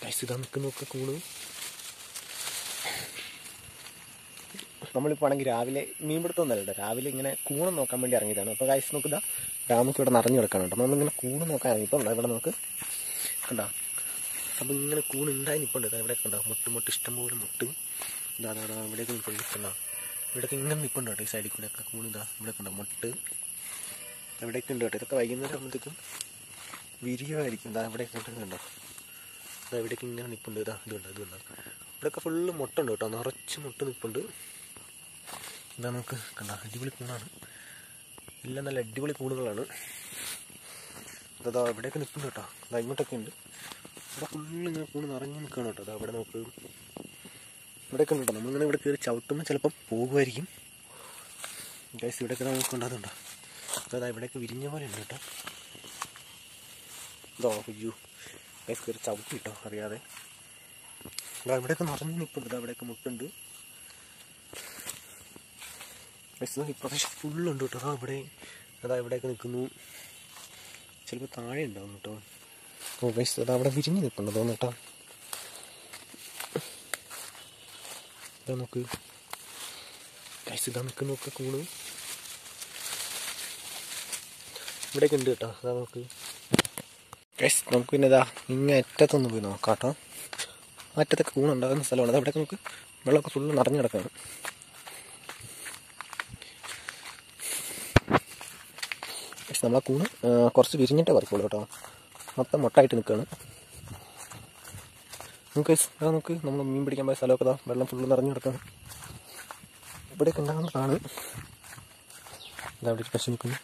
guys ഇതാ നിൽക്കുന്നൊക്കെ കൂണ് നമ്മളിപ്പോൾ ആണെങ്കിൽ രാവിലെ മീൻപിടുത്തമൊന്നുമല്ല രാവിലെ ഇങ്ങനെ കൂണ് നോക്കാൻ വേണ്ടി ഇറങ്ങിയതാണ് അപ്പോൾ ഗൈസ് നോക്കുക രാമയ്ക്ക് ഇവിടെ നിറഞ്ഞു കിടക്കണം കേട്ടോ നമ്മളിങ്ങനെ കൂണ് നോക്കാൻ ഇറങ്ങിയപ്പോൾ ഇവിടെ നമുക്ക് കണ്ടോ അപ്പോൾ ഇങ്ങനെ കൂണ് ഉണ്ടായി നിൽപ്പുണ്ട് ഇതാ ഇവിടെ കണ്ടോ മുട്ട് മുട്ട് ഇഷ്ടംപോലെ മുട്ട് ഇതാ അതാ അതാ ഇവിടേക്ക് നിൽപ്പുണ്ട് കണ്ടോ ഇവിടേക്ക് ഇങ്ങനെ നിൽപ്പുണ്ട് കേട്ടോ ഈ സൈഡിൽ കൂടെ ഒക്കെ കൂണ് ഇതാ ഇവിടെ കണ്ടോ മുട്ട് എവിടേക്ക് ഉണ്ട് കേട്ടോ ഇതൊക്കെ വൈകുന്നേരം ആകുമ്പോഴത്തേക്കും വിരിയുമായിരിക്കും ഇതാ ഇവിടെ കണ്ടോ കണ്ടോ ഇതാ ഇവിടേക്ക് ഇങ്ങനെ നിൽപ്പുണ്ട് ഇതാ ഇതുണ്ട് ഇതുണ്ട് ഇവിടെയൊക്കെ ഫുള്ള് മുട്ട ഉണ്ട് കേട്ടോ നിറച്ച് മുട്ട നിൽപ്പുണ്ട് ഇതാ നമുക്ക് കണ്ട അടിപൊളി കൂണാണ് എല്ലാം നല്ല അടിപൊളി കൂണുകളാണ് അതാ ഇവിടെയൊക്കെ നിൽപ്പുണ്ട് കേട്ടോ ഇതാ ഇങ്ങോട്ടൊക്കെ ഉണ്ട് ഇവിടെ ഫുള്ള് ഇങ്ങനെ കൂണ് നിറഞ്ഞു നിൽക്കുകയാണ് കേട്ടോ അതാ ഇവിടെ നമുക്ക് ഇവിടെയൊക്കെ ഉണ്ട് കേട്ടോ നമ്മളിങ്ങനെ ഇവിടെ കയറി ചവിട്ടുമ്പോൾ ചിലപ്പം പോകുമായിരിക്കും ഗൈസ് ഇവിടെയൊക്കെ നമുക്ക് ഉണ്ടാകുന്നുണ്ടോ അതാ ഇവിടെയൊക്കെ വിരിഞ്ഞ പോലെ ഉണ്ട് കേട്ടോ ഇതോ അയ്യോ ഗൈസ് കയറി ചവിട്ടി കേട്ടോ അറിയാതെ അതാ ഇവിടെയൊക്കെ നിറഞ്ഞു നിൽപ്പുണ്ട് ഇതാ ഇവിടെയൊക്കെ മുട്ടുണ്ട് ഗൈസ് ഈ പ്രദേശം ഫുള്ളുണ്ട് കേട്ടോ അതാ ഇവിടെ അതാ ഇവിടെയൊക്കെ നിൽക്കുന്നു ചിലപ്പോൾ താഴെ ഉണ്ടാവും കേട്ടോ ഓ ഗൈസ് അതാ അവിടെ വിരിഞ്ഞ് നിൽപ്പുണ്ട് തോന്നുന്നു കേട്ടോ ഇതാ നോക്ക് ഗൈസ് ഇതാ നിൽക്കുന്നൊക്കെ കൂണ് ഇവിടെയൊക്കെ ഉണ്ട് കേട്ടോ അതാ നോക്ക് ഗൈസ് നമുക്ക് പിന്നെ ഇതാ ഇങ്ങ അറ്റത്തൊന്ന് പോയി നോക്കാം കേട്ടോ അറ്റത്തൊക്കെ കൂണുണ്ടാകുന്ന സ്ഥലമാണ് അത് അവിടെയൊക്കെ നമുക്ക് വെള്ളമൊക്കെ ഫുള്ള് നിറഞ്ഞു കിടക്കുകയാണ് പക്ഷെ നമ്മളെ കൂണ് ആ, കുറച്ച് വിരിഞ്ഞിട്ടേ പറിക്കുള്ളൂ കേട്ടോ മൊത്തം മൊട്ടായിട്ട് നിൽക്കുകയാണ് നമുക്ക് ഇതാ നോക്ക് നമ്മൾ മീൻ പിടിക്കാൻ പോയ സ്ഥലമൊക്കെ ഇതാ വെള്ളം ഫുള്ള് നിറഞ്ഞു കിടക്കുകയാണ് ഇവിടെയൊക്കെ ഉണ്ടാകുന്നതാണ് ഇതാ അവിടെ ഒരു പശു നിൽക്കുന്നു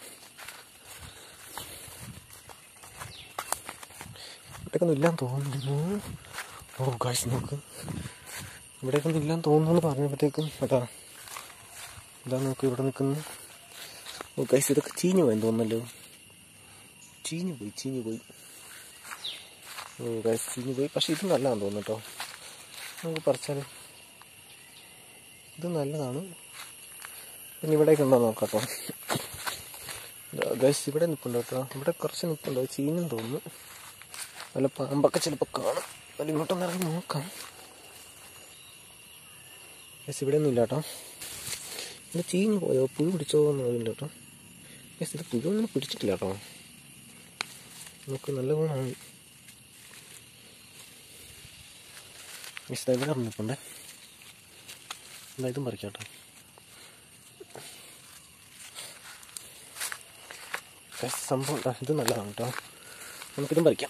ഇവിടെയൊക്കെ ഒന്നും ഇല്ലാന്ന് തോന്നുന്നു ഓ കാശ് നോക്ക് ഇവിടെയൊക്കെ ഒന്നും ഇല്ലാന്ന് തോന്നുന്നു എന്ന് പറഞ്ഞപ്പോഴത്തേക്കും കേട്ടാ ഇതാ നോക്ക് ഇവിടെ നിൽക്കുന്നു ഓ ഗൈസ് ഇതൊക്കെ ചീഞ്ഞു പോയെന്ന് തോന്നല്ലോ ചീഞ്ഞു പോയി ചീഞ്ഞു പോയി ഓ ഗൈസ് ചീഞ്ഞു പോയി പക്ഷെ ഇത് നല്ലതാണെന്ന് തോന്നുന്നു കേട്ടോ നമുക്ക് പറിച്ചാൽ ഇത് നല്ലതാണ് പിന്നെ ഇവിടേക്ക് ഉണ്ടോ നോക്കാം കേട്ടോ ഗൈസ് ഇവിടെ നിൽപ്പുണ്ട് കേട്ടോ ഇവിടെ കുറച്ച് നിൽപ്പുണ്ട് അത് ചീഞ്ഞെന്ന് തോന്നുന്നു വല്ല പാമ്പൊക്കെ ചിലപ്പോൾ കാണും അതിൽ ഇങ്ങോട്ടൊന്ന് ഇറങ്ങി നോക്കാം ഗൈസ് ഇവിടെ ഒന്നും ഇല്ല കേട്ടോ ഇത് ചീഞ്ഞു പോയോ പുഴു പിടിച്ചോ എന്ന് അറിയില്ല കേട്ടോ യെസ് ഇത് പുഴു ഒന്നും പിടിച്ചിട്ടില്ല കേട്ടോ നമുക്ക് നല്ല ഗുണമാണ് യെസ് ഇവിടെ ഇറങ്ങിപ്പോണ്ടേ എന്താ ഇതും പറിക്കാം കേട്ടോ യെസ് സംഭവം ദാ ഇത് നല്ലതാണ് കേട്ടോ നമുക്കിതും പറിക്കാം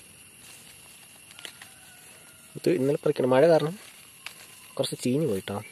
ഇത് ഇന്നലെ പറിക്കണം മഴ കാരണം കുറച്ച് ചീഞ്ഞ് പോയിട്ടോ